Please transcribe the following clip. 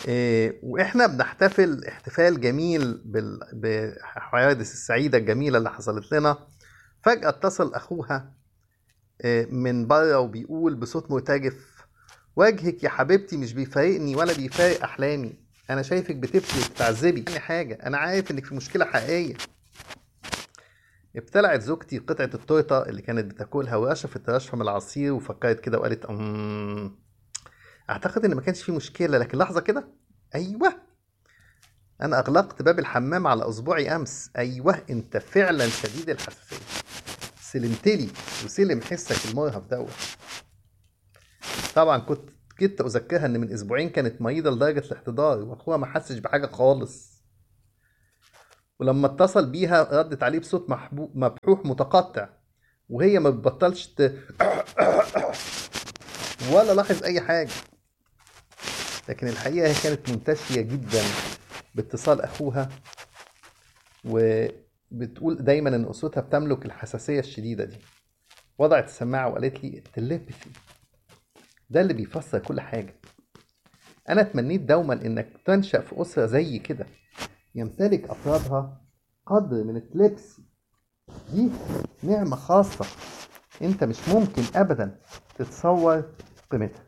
إيه، واحنا بنحتفل احتفال جميل بال- بالحوادث السعيده الجميله اللي حصلت لنا فجاه اتصل اخوها إيه، من بره وبيقول بصوت مرتجف وجهك يا حبيبتي مش بيفارقني ولا بيفارق احلامي انا شايفك بتبكي وبتعذبي يعني حاجه انا عارف انك في مشكله حقيقيه ابتلعت زوجتي قطعة التورتة اللي كانت بتاكلها ورشفت رشفة من العصير وفكرت كده وقالت أمم أعتقد إن ما كانش في مشكلة لكن لحظة كده أيوه أنا أغلقت باب الحمام على أصبعي أمس أيوه أنت فعلا شديد الحساسية سلمتلي وسلم حسك المرهف دوت طبعا كنت كنت أذكرها إن من أسبوعين كانت مريضة لدرجة الاحتضار وأخوها ما حسش بحاجة خالص ولما اتصل بيها ردت عليه بصوت محبو- مبحوح متقطع وهي ما بتبطلش ت... ولا لاحظ اي حاجه لكن الحقيقه هي كانت منتشيه جدا باتصال اخوها وبتقول دايما ان اسرتها بتملك الحساسيه الشديده دي وضعت السماعه وقالت لي التليبثي ده اللي بيفسر كل حاجه انا تمنيت دوما انك تنشا في اسره زي كده يمتلك افرادها قدر من التليبسي دي نعمه خاصه انت مش ممكن ابدا تتصور قيمتها